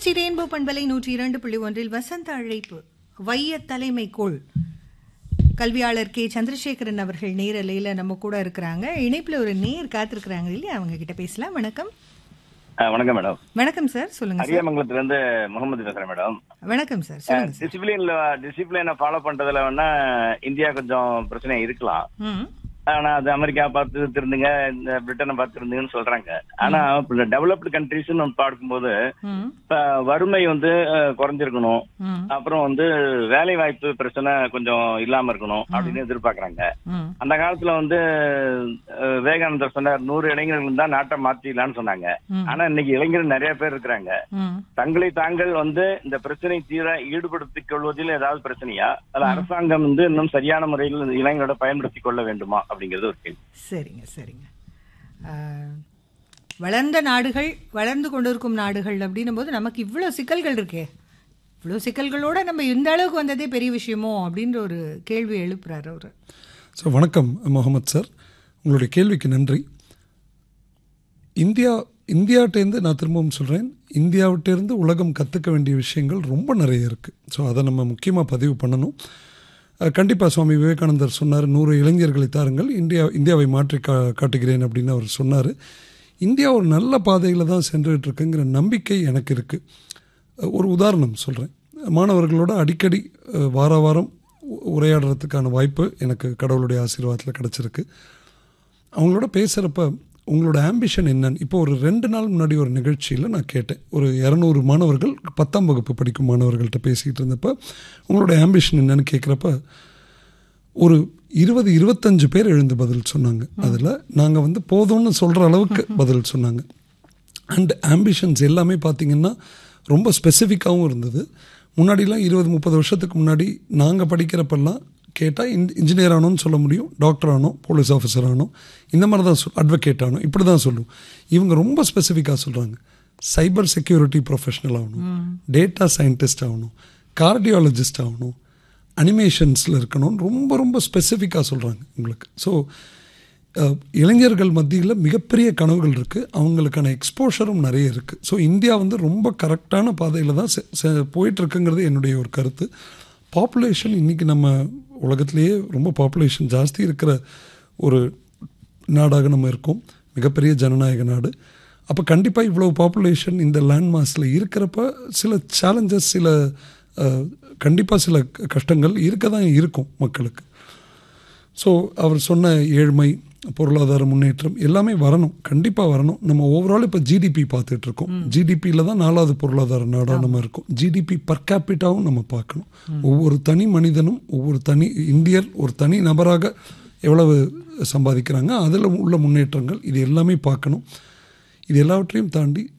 Trichy rainbow பண்பலை நூற்றி இரண்டு புள்ளி ஒன்றில் வசந்த அழைப்பு வைய தலைமைக்கோள் கல்வியாளர் கே சந்திரசேகரன் அவர்கள் நேரலையில் நம்ம கூட இருக்கிறாங்க இணைப்பில் ஒரு நேர் காத்திருக்கிறாங்க இல்லையா அவங்க கிட்ட பேசலாம் வணக்கம் ஆ, வணக்கம் மேடம் வணக்கம் சார் சொல்லுங்க சார் அரியமங்கலத்துல இருந்து முகமது பேசுறேன் மேடம் வணக்கம் சார் சொல்லுங்க சார் டிசிப்ளின்ல டிசிப்ளினை ஃபாலோ பண்றதுல வேணா இந்தியா கொஞ்சம் பிரச்சனை இருக்கலாம் ம் ஆனா அது அமெரிக்கா பார்த்து திருந்துங்க இந்த பிரிட்டனை பார்த்து திருந்துங்கன்னு சொல்றாங்க ஆனா டெவலப்டு கண்ட்ரிஸ் நம்ம பார்க்கும்போது ம் இப்ப வறுமை வந்து அஹ், குறைஞ்சிருக்கணும் ம் அப்புறம் வந்து வேலை வாய்ப்பு பிரச்சனை கொஞ்சம் இல்லாம இருக்கணும் அப்படின்னு எதிர்பார்க்கறாங்க ம் அந்த காலத்துல வந்து அஹ், விவேகானந்தர் சொன்னார் நூறு இளைஞர்கள் தான் நாட்டை மாத்திடலாம்னு சொன்னாங்க ம். ஆனா இன்னைக்கு இளைஞர்கள் நிறைய பேர் இருக்கிறாங்க ம் தங்களை தாங்கள் வந்து இந்த பிரச்சனை தீர ஈடுபடுத்திக் கொள்வதில் ஏதாவது பிரச்சனையா அல்ல அரசாங்கம் வந்து இன்னும் சரியான முறையில் இந்த இளைஞரோட பயன்படுத்திக் கொள்ள வேண்டுமா அப்படிங்கிறது ஒரு கேள்வி சரிங்க சரிங்க ஆ, வளர்ந்த நாடுகள் வளர்ந்து கொண்டிருக்கும் நாடுகள் அப்படின்னும் போது நமக்கு இவ்வளோ சிக்கல்கள் இருக்கே இவ்வளோ சிக்கல்களோட நம்ம இந்த அளவுக்கு வந்ததே பெரிய விஷயமோ அப்படின்ற ஒரு கேள்வி எழுப்புறாரு அவரு ஸோ வணக்கம் முகமது சார் உங்களுடைய கேள்விக்கு நன்றி இந்தியா இந்தியாவிட்டேருந்து நான் திரும்பவும் சொல்கிறேன் இந்தியாவிட்டேருந்து உலகம் கற்றுக்க வேண்டிய விஷயங்கள் ரொம்ப நிறைய இருக்குது ஸோ அதை நம்ம முக்கியமாக பதிவு பண்ணணும் கண்டிப்பாக சுவாமி விவேகானந்தர் சொன்னார் நூறு இளைஞர்களை தாருங்கள் இந்தியா இந்தியாவை மாற்றி கா காட்டுகிறேன் அப்படின்னு அவர் சொன்னார் இந்தியா ஒரு நல்ல பாதையில் தான் சென்றுட்டு இருக்குங்கிற நம்பிக்கை எனக்கு இருக்குது ஒரு உதாரணம் சொல்கிறேன் மாணவர்களோட அடிக்கடி அஹ், வார வாரம் உ- உரையாடுறதுக்கான வாய்ப்பு எனக்கு கடவுளுடைய ஆசீர்வாதத்தில் கிடச்சிருக்கு அவங்களோட பேசுகிறப்ப உங்களோட ஆம்பிஷன் என்னன்னு இப்போ ஒரு ரெண்டு நாள் முன்னாடி ஒரு நிகழ்ச்சியில் நான் கேட்டேன் ஒரு இரநூறு மாணவர்கள் பத்தாம் வகுப்பு படிக்கும் மாணவர்கள்ட்ட பேசிக்கிட்டு இருந்தப்ப உங்களோட ஆம்பிஷன் என்னன்னு கேட்குறப்ப ஒரு இருபது இருபத்தஞ்சு பேர் எழுந்து பதில் சொன்னாங்க அதில் நாங்கள் வந்து போதும்னு சொல்கிற அளவுக்கு பதில் சொன்னாங்க அண்ட் ஆம்பிஷன்ஸ் எல்லாமே பார்த்தீங்கன்னா ரொம்ப ஸ்பெசிஃபிக்காகவும் இருந்தது முன்னாடிலாம் இருபது முப்பது வருஷத்துக்கு முன்னாடி நாங்கள் படிக்கிறப்பெல்லாம் கேட்டால் இன் இன்ஜினியர் ஆனோன்னு சொல்ல முடியும் டாக்டர் ஆனோம் போலீஸ் ஆஃபீஸர் ஆனோம் இந்த மாதிரி தான் சொல் அட்வொகேட் ஆனோம் இப்படி தான் சொல்லுவோம் இவங்க ரொம்ப ஸ்பெசிஃபிக்காக சொல்கிறாங்க சைபர் செக்யூரிட்டி ப்ரொஃபஷனல் ஆகணும் டேட்டா சயின்டிஸ்ட் ஆகணும் கார்டியாலஜிஸ்ட் ஆகணும் அனிமேஷன்ஸில் இருக்கணும்னு ரொம்ப ரொம்ப ஸ்பெசிஃபிக்காக சொல்கிறாங்க உங்களுக்கு ஸோ இளைஞர்கள் மத்தியில் மிகப்பெரிய கனவுகள் இருக்குது அவங்களுக்கான எக்ஸ்போஷரும் நிறைய இருக்குது ஸோ இந்தியா வந்து ரொம்ப கரெக்டான பாதையில் தான் செ- செ- போயிட்டுருக்குங்கிறது என்னுடைய ஒரு கருத்து பாப்புலேஷன் இன்றைக்கி நம்ம உலகத்திலேயே ரொம்ப பாப்புலேஷன் ஜாஸ்தி இருக்கிற ஒரு நாடாக நம்ம இருக்கோம் மிகப்பெரிய ஜனநாயக நாடு அப்போ கண்டிப்பாக இவ்வளோ பாப்புலேஷன் இந்த லேண்ட் மாஸில் இருக்கிறப்ப சில சேலஞ்சஸ் சில கண்டிப்பாக சில க- கஷ்டங்கள் இருக்க தான் இருக்கும் மக்களுக்கு ஸோ அவர் சொன்ன ஏழ்மை பொருளாதார முன்னேற்றம் எல்லாமே வரணும் கண்டிப்பாக வரணும் நம்ம ஓவரால் இப்போ ஜிடிபி பார்த்துட்டு இருக்கோம் ஜிடிபியில் தான் நாலாவது பொருளாதார நாடாக நம்ம இருக்கோம் ஜிடிபி பர் கேபிட்டாவும் நம்ம பார்க்கணும் ஒவ்வொரு தனி மனிதனும் ஒவ்வொரு தனி இந்தியர் ஒரு தனி நபராக எவ்வளவு சம்பாதிக்கிறாங்க அதில் உள்ள முன்னேற்றங்கள் இது எல்லாமே பார்க்கணும் இது எல்லாவற்றையும் தாண்டி